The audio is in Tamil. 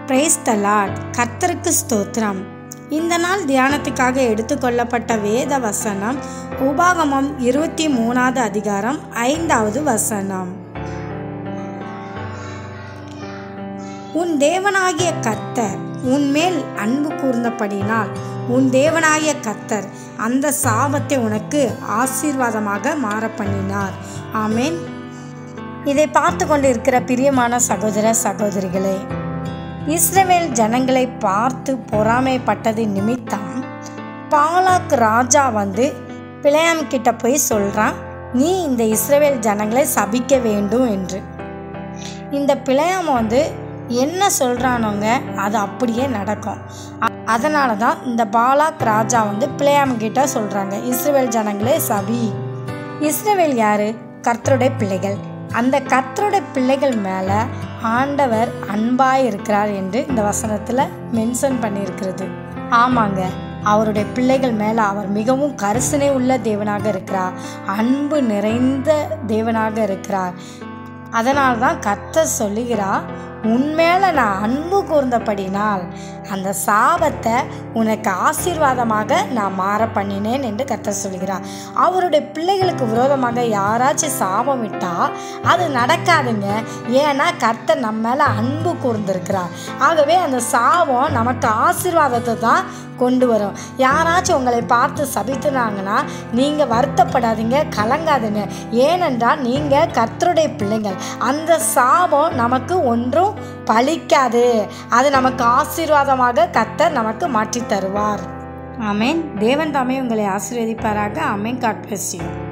பிரைஸ் த லார்ட் கர்த்தருக்கு ஸ்தோத்திரம் இந்த நாள் தியானத்துக்காக எடுத்துக்கொள்ளப்பட்ட வேத வசனம் உபாகமம் இருபத்தி மூணாவது அதிகாரம் ஐந்தாவது வசனம் உன் தேவனாகிய கர்த்தர் உன்மேல் அன்பு கூர்ந்தபடினால் உன் தேவனாகிய கர்த்தர் அந்த சாபத்தை உனக்கு ஆசீர்வாதமாக மாற பண்ணினார் ஆமேன் இதை பார்த்து கொண்டிருக்கிற பிரியமான சகோதர சகோதரிகளே இஸ்ரவேல் ஜனங்களை பார்த்து பொறாமைப்பட்டது நிமித்தம் பாலாக் ராஜா வந்து பிழையாம் கிட்ட போய் சொல்கிறான் நீ இந்த இஸ்ரவேல் ஜனங்களை சபிக்க வேண்டும் என்று இந்த பிழையாம வந்து என்ன சொல்கிறானோங்க அது அப்படியே நடக்கும் அதனால தான் இந்த பாலாக் ராஜா வந்து பிழையாம் கிட்ட சொல்கிறாங்க இஸ்ரவேல் ஜனங்களே சபி இஸ்ரவேல் யாரு கர்த்தருடைய பிள்ளைகள் அந்த கர்த்தருடைய பிள்ளைகள் மேலே ஆண்டவர் அன்பாய் இருக்கிறார் என்று இந்த வசனத்தில் மென்ஷன் பண்ணியிருக்கிறது ஆமாங்க அவருடைய பிள்ளைகள் மேலே அவர் மிகவும் கரிசனை உள்ள தேவனாக இருக்கிறார் அன்பு நிறைந்த தேவனாக இருக்கிறார் அதனால தான் கர்த்தர் சொல்லுகிறார் உன்மேல நான் அன்பு கூர்ந்தபடினால் அந்த சாபத்தை உனக்கு ஆசீர்வாதமாக நான் மாற பண்ணினேன் என்று கர்த்தர் சொல்கிறார் அவருடைய பிள்ளைகளுக்கு விரோதமாக யாராச்சும் சாபம் விட்டால் அது நடக்காதுங்க ஏன்னா கர்த்தர் நம்ம மேலே அன்பு கூர்ந்திருக்கிறார் ஆகவே அந்த சாபம் நமக்கு ஆசீர்வாதத்தை தான் கொண்டு வரும் யாராச்சும் உங்களை பார்த்து சபித்துனாங்கன்னா நீங்கள் வருத்தப்படாதீங்க கலங்காதுங்க ஏனென்றால் நீங்கள் கர்த்தருடைய பிள்ளைங்கள் அந்த சாபம் நமக்கு ஒன்றும் பலிக்காது அது நமக்கு ஆசீர்வாதமாக கர்த்தர் நமக்கு மாற்றி தருவார் ஆமேன் தேவன் தாமே உங்களை ஆசீர்வதிப்பாராக ஆமேன் காட் பிளஸ் யூ